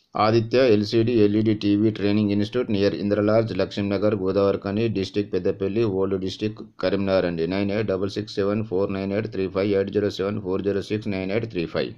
Aditya LCD LED TV training institute near ఇంద్రలార్జ్ Lakshminagar Godavarikhani district Peddapalli old district Karimnagar అండి nine eight double six seven four nine eight three five eight zero seven four zero six nine eight three five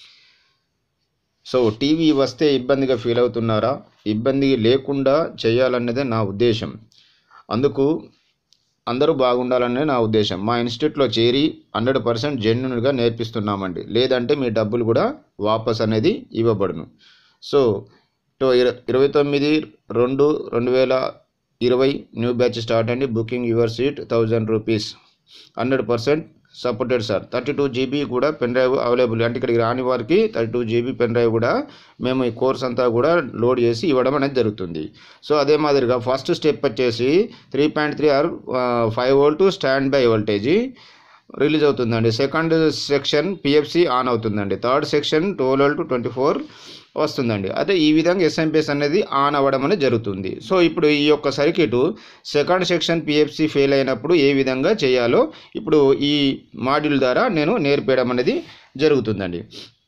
so TV వస్తే ఇబ్బందిగా feel అవుతున్నారా ఇబ్బంది లేకుండా చేయాలన్నదే నా ఉద్దేశం అందుకు అందరూ బాగుండాలనే నా ఉద్దేశం మా ఇన్స్టిట్యూట్లో చేరి హండ్రెడ్ పర్సెంట్ జెన్యున్గా నేర్పిస్తున్నామండి లేదంటే మీ డబ్బులు కూడా వాపస్ అనేది ఇవ్వబడును సో తో ఇర- ఇరవై తొమ్మిది రెండు రెండు వేల ఇరవై న్యూ బ్యాచ్ స్టార్ట్ అండి booking your seat thousand rupees hundred percent supported sir thirty two GB కూడా పెన్ డ్రైవ్ అవైలబుల్ అంటే ఇక్కడికి రాని వారికి thirty two GB pen drive కూడా మేము ఈ కోర్స్ అంతా కూడా లోడ్ చేసి ఇవ్వడం అనేది జరుగుతుంది సో అదే మాదిరిగా ఫస్ట్ స్టెప్ వచ్చేసి three point three or five volt standby voltage release అవుతుందండి సెకండ్ సెక్షన్ పిఎఫ్సి ఆన్ అవుతుందండి third section twelve volt twenty four వస్తుందండి అదే ఈ విధంగా ఎస్ఎంపిఎస్ అనేది ఆన్ అవ్వడం అనేది జరుగుతుంది సో ఇప్పుడు ఈ యొక్క circuit second section PFC fail అయినప్పుడు ఏ విధంగా చేయాలో ఇప్పుడు ఈ మాడ్యూల్ ద్వారా నేను నేర్పేయడం అనేది జరుగుతుందండి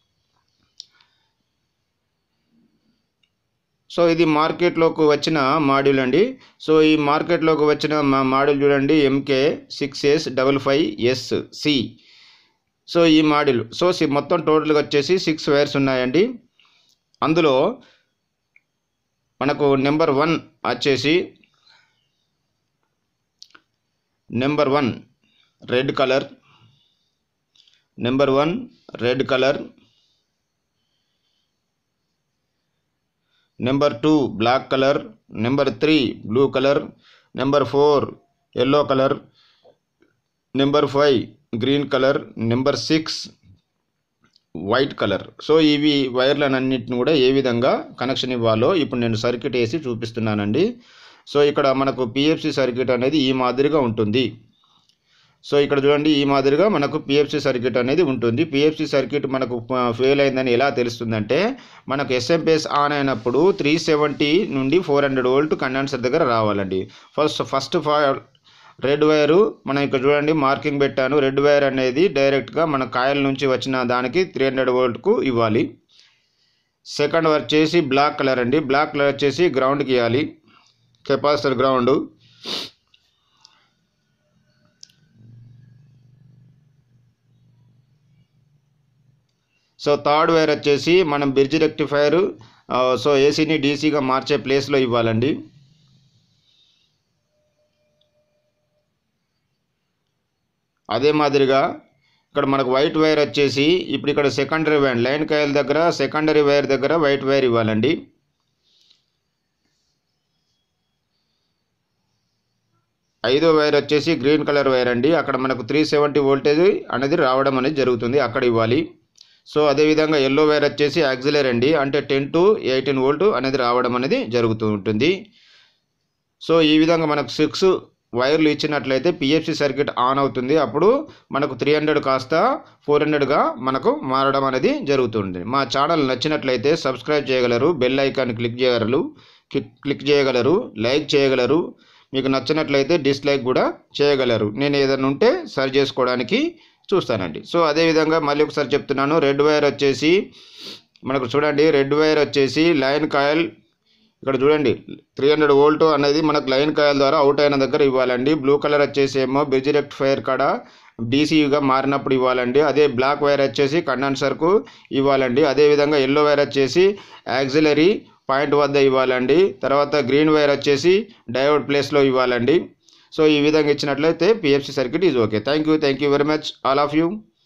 సో ఇది మార్కెట్లోకి వచ్చిన మాడ్యూల్ అండి సో ఈ మార్కెట్లోకి వచ్చిన మా మాడ్యూల్ చూడండి MK six S double five S C so ఈ మాడ్యూల్ సో సి- మొత్తం టోటల్గా వచ్చేసి సిక్స్ వైర్స్ ఉన్నాయండి అందులో మనకు నెంబర్ వన్ వచ్చేసి number one red colour number one red colour number two black colour number three blue colour number four yellow colour number five green colour number six white colour so ఇవి వైర్లనన్నిటిని కూడా ఏ విధంగా connection ఇవ్వాలో ఇప్పుడు నేను circuit వేసి చూపిస్తున్నానండి so ఇక్కడ మనకు పిఎఫ్సి సర్క్యూట్ అనేది ఈ మాదిరిగా ఉంటుంది సో ఇక్కడ చూడండి ఈ మాదిరిగా మనకు పిఎఫ్సి సర్క్యూట్ అనేది ఉంటుంది పిఎఫ్సి సర్క్యూట్ మనకు ఫెయిల్ అయిందని ఎలా తెలుస్తుందంటే మనకు ఎస్ఎంపిఎస్ ఆన్ అయినప్పుడు త్రీ సెవెంటీ నుండి ఫోర్ హండ్రెడ్ వోల్ట్ కండెన్సర్ దగ్గర రావాలండి ఫస్ట్ ఫస్ట్ రెడ్ వైరు మనం ఇక్కడ చూడండి మార్కింగ్ పెట్టాను రెడ్ వైర్ అనేది డైరెక్ట్గా మన కాయల నుంచి వచ్చిన దానికి త్రీ హండ్రెడ్ వోల్ట్కు ఇవ్వాలి సెకండ్ వచ్చేసి బ్లాక్ కలర్ అండి బ్లాక్ కలర్ వచ్చేసి గ్రౌండ్కి ఇవ్వాలి capacitor ground so third wire వచ్చేసి మనం బ్రిడ్జ్ రెక్టిఫైర్ సో ఏసీని డీసీగా మార్చే ప్లేస్లో ఇవ్వాలండి అదే మాదిరిగా ఇక్కడ మనకు వైట్ వైర్ వచ్చేసి ఇప్పుడు ఇక్కడ సెకండరీ వైర్ లైన్ కాయల దగ్గర సెకండరీ వైర్ దగ్గర వైట్ వైర్ ఇవ్వాలండి ఐదో వైర్ వచ్చేసి గ్రీన్ కలర్ వైర్ అండి అక్కడ మనకు త్రీ సెవెంటీ వోల్టేజ్ అనేది రావడం అనేది జరుగుతుంది అక్కడ ఇవ్వాలి సో అదేవిధంగా ఎల్లో వైర్ వచ్చేసి యాక్సిలర్ అండి అంటే టెన్ టు ఎయిటీన్ వోల్ట్ అనేది రావడం అనేది జరుగుతూ ఉంటుంది సో ఈ విధంగా మనకు సిక్స్ వైర్లు ఇచ్చినట్లయితే పిఎఫ్సి సర్క్యూట్ ఆన్ అవుతుంది అప్పుడు మనకు త్రీ హండ్రెడ్ కాస్త ఫోర్ హండ్రెడ్గా మనకు మారడం అనేది జరుగుతుంది మా ఛానల్ నచ్చినట్లయితే సబ్స్క్రైబ్ చేయగలరు బెల్ ఐకాన్ క్లిక్ చేయగలరు క్లిక్ క్లిక్ చేయగలరు లైక్ చేయగలరు మీకు నచ్చినట్లయితే డిస్లైక్ కూడా చేయగలరు నేను ఏదైనా ఉంటే సరి చేసుకోవడానికి చూస్తానండి సో అదేవిధంగా మళ్ళీ ఒకసారి చెప్తున్నాను రెడ్ వైర్ వచ్చేసి మనకు చూడండి రెడ్ వైర్ వచ్చేసి లైన్ కాయల్ ఇక్కడ చూడండి త్రీ హండ్రెడ్ వోల్ట్ అనేది మనకు లైన్ కాయల ద్వారా అవుట్ అయిన దగ్గర ఇవ్వాలండి బ్లూ కలర్ వచ్చేసి ఏమో బ్రిడ్జ్ రెక్టిఫైర్ కాడ డీసీగా మారినప్పుడు ఇవ్వాలండి అదే బ్లాక్ వైర్ వచ్చేసి కండెన్సర్కు ఇవ్వాలండి అదేవిధంగా ఎల్లో వైర్ వచ్చేసి యాక్సిలరీ పాయింట్ వద్ద ఇవ్వాలండి తర్వాత గ్రీన్ వైర్ వచ్చేసి డయోడ్ ప్లేస్లో ఇవ్వాలండి సో ఈ విధంగా ఇచ్చినట్లయితే PFC circuit is okay thank you thank you very much all of you